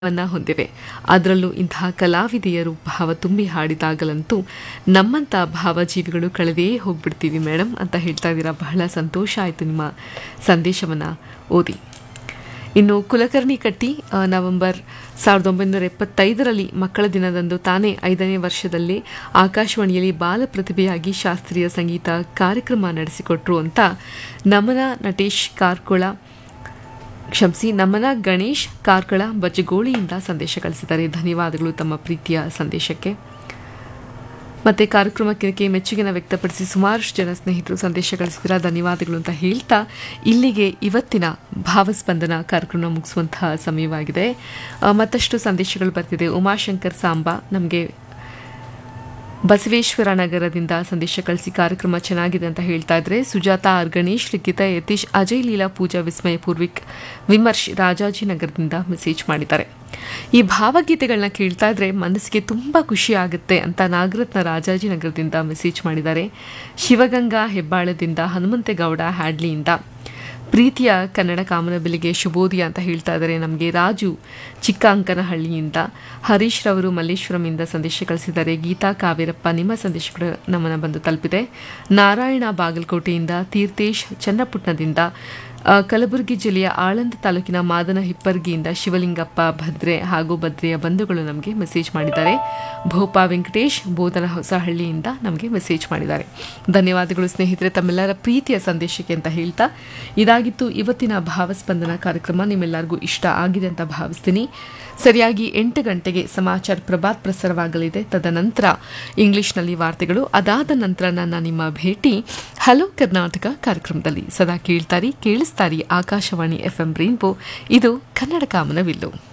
ವನ್ನ ಹೊಂದಿವೆ ಅದರಲ್ಲೂ ಇಂತಹ ಕಲಾವಿದೆಯರು ಭಾವ ತುಂಬಿ ಹಾಡಿದಾಗಲಂತೂ ನಮ್ಮಂಥ ಭಾವಜೀವಿಗಳು ಕಳೆದೇ ಹೋಗ್ಬಿಡ್ತೀವಿ ಮೇಡಮ್ ಅಂತ ಹೇಳ್ತಾ ಇದ್ದೀರಾ ಬಹಳ ಸಂತೋಷ ಆಯಿತು ನಿಮ್ಮ ಸಂದೇಶವನ್ನು ಓದಿ ಇನ್ನು ಕುಲಕರ್ಣಿ ಕಟ್ಟಿ ಆ, ನವೆಂಬರ್ ಸಾವಿರದ ಒಂಬೈನೂರ ಎಪ್ಪತ್ತೈದರಲ್ಲಿ ಮಕ್ಕಳ ದಿನದಂದು ತಾನೇ ಐದನೇ ವರ್ಷದಲ್ಲಿ ಆಕಾಶವಾಣಿಯಲ್ಲಿ ಬಾಲ ಪ್ರತಿಭೆಯಾಗಿ ಶಾಸ್ತ್ರೀಯ ಸಂಗೀತ ಕಾರ್ಯಕ್ರಮ ನಡೆಸಿಕೊಟ್ರು ಅಂತ ನಮನ ನಟೇಶ್ ಕಾರ್ಕೊಳ ಕ್ಷಮಿಸಿ ನಮನ ಗಣೇಶ್ ಕಾರ್ಕಳ ಬಜ್ಜಗೋಳಿಯಿಂದ ಸಂದೇಶ ಕಳಿಸಿದ್ದಾರೆ ಧನ್ಯವಾದಗಳು ತಮ್ಮ ಪ್ರೀತಿಯ ಸಂದೇಶಕ್ಕೆ ಮತ್ತೆ ಕಾರ್ಯಕ್ರಮಕ್ಕೆ ಮೆಚ್ಚುಗೆನ ವ್ಯಕ್ತಪಡಿಸಿ ಸುಮಾರಷ್ಟು ಜನ ಸ್ನೇಹಿತರು ಸಂದೇಶ ಕಳಿಸಿದ್ರ ಧನ್ಯವಾದಗಳು ಅಂತ ಹೇಳ್ತಾ ಇಲ್ಲಿಗೆ ಇವತ್ತಿನ ಭಾವಸ್ಪಂದನ ಕಾರ್ಯಕ್ರಮ ಮುಗಿಸುವಂತಹ ಸಮಯವಾಗಿದೆ ಆ, ಮತ್ತಷ್ಟು ಸಂದೇಶಗಳು ಬರ್ತಿದೆ ಉಮಾಶಂಕರ್ ಸಾಂಬಾ ನಮಗೆ ಬಸವೇಶ್ವರ ನಗರದಿಂದ ಸಂದೇಶ ಕಳಿಸಿ ಕಾರ್ಯಕ್ರಮ ಚೆನ್ನಾಗಿದೆ ಅಂತ ಹೇಳ್ತಾ ಇದ್ರೆ ಸುಜಾತ ಆರ್ ಗಣೇಶ್ ಲಿಖಿತ ಯತೀಶ್ ಅಜಯ್ ಲೀಲಾ ಪೂಜಾ ವಿಸ್ಮಯ ಪೂರ್ವಿಕ್ ವಿಮರ್ಶ್ ರಾಜಾಜಿನಗರದಿಂದ ಮೆಸೇಜ್ ಮಾಡಿದ್ದಾರೆ ಈ ಭಾವಗೀತೆಗಳನ್ನ ಕೇಳ್ತಾ ಇದ್ರೆ ಮನಸ್ಸಿಗೆ ತುಂಬಾ ಖುಷಿ ಆಗುತ್ತೆ ಅಂತ ನಾಗರತ್ನ ರಾಜಾಜಿನಗರದಿಂದ ಮೆಸೇಜ್ ಮಾಡಿದ್ದಾರೆ ಶಿವಗಂಗಾ ಹೆಬ್ಬಾಳದಿಂದ ಹನುಮಂತೇಗೌಡ ಹ್ಯಾಡ್ಲಿಯಿಂದ ಪ್ರೀತಿಯ ಕನ್ನಡ ಕಾಮನಬಿಲ್ಲಿಗೆ ಶುಭೋದಯ ಅಂತ ಹೇಳ್ತಾ ಇದ್ದಾರೆ ನಮಗೆ ರಾಜು ಚಿಕ್ಕ ಅಂಕನಹಳ್ಳಿಯಿಂದ ಹರೀಶ್ ರವರು ಮಲ್ಲೇಶ್ವರಂಯಿಂದ ಸಂದೇಶ ಕಳಿಸಿದ್ದಾರೆ ಗೀತಾ ಕಾವೇರಪ್ಪ ನಿಮ್ಮ ಸಂದೇಶಗಳು ನಮ್ಮನ್ನ ಬಂದು ತಲುಪಿದೆ ನಾರಾಯಣ ಬಾಗಲಕೋಟೆಯಿಂದ ತೀರ್ಥೇಶ್ ಚನ್ನಪುಟ್ನದಿಂದ ಆ, ಕಲಬುರಗಿ ಜಿಲ್ಲೆಯ ಆಳಂದ ತಾಲೂಕಿನ ಮಾದನ ಹಿಪ್ಪರ್ಗಿಯಿಂದ ಶಿವಲಿಂಗಪ್ಪ ಭದ್ರೆ ಹಾಗೂ ಭದ್ರೆಯ ಬಂಧುಗಳು ನಮಗೆ ಮೆಸೇಜ್ ಮಾಡಿದ್ದಾರೆ ಭೋಪಾ ವೆಂಕಟೇಶ್ ಬೋಧನ ಹೊಸಹಳ್ಳಿಯಿಂದ ನಮಗೆ ಮೆಸೇಜ್ ಮಾಡಿದ್ದಾರೆ ಧನ್ಯವಾದಗಳು ಸ್ನೇಹಿತರೆ ತಮ್ಮೆಲ್ಲರ ಪ್ರೀತಿಯ ಸಂದೇಶಕ್ಕೆ ಅಂತ ಹೇಳ್ತಾ ಇದಾಗಿತ್ತು ಇವತ್ತಿನ ಭಾವಸ್ಪಂದನ ಕಾರ್ಯಕ್ರಮ ನಿಮ್ಮೆಲ್ಲರಿಗೂ ಇಷ್ಟ ಆಗಿದೆ ಅಂತ ಭಾವಿಸ್ತೀನಿ ಸರಿಯಾಗಿ ಎಂಟು ಗಂಟೆಗೆ ಸಮಾಚಾರ ಪ್ರಭಾತ್ ಪ್ರಸಾರವಾಗಲಿದೆ ತದನಂತರ ಇಂಗ್ಲಿಷ್ನಲ್ಲಿ ವಾರ್ತೆಗಳು ಅದಾದ ನಂತರ ನನ್ನ ನಿಮ್ಮ ಭೇಟಿ ಹಲೋ ಕರ್ನಾಟಕ ಕಾರ್ಯಕ್ರಮದಲ್ಲಿ ಸದಾ ಕೇಳ್ತಾರಿ ಕೇಳಿಸ್ತಾರಿ ಆಕಾಶವಾಣಿ ಎಫ್ಎಂ ರೈನ್ಬೋ ಇದು ಕನ್ನಡ ಕಾಮನವಿಲ್ಲು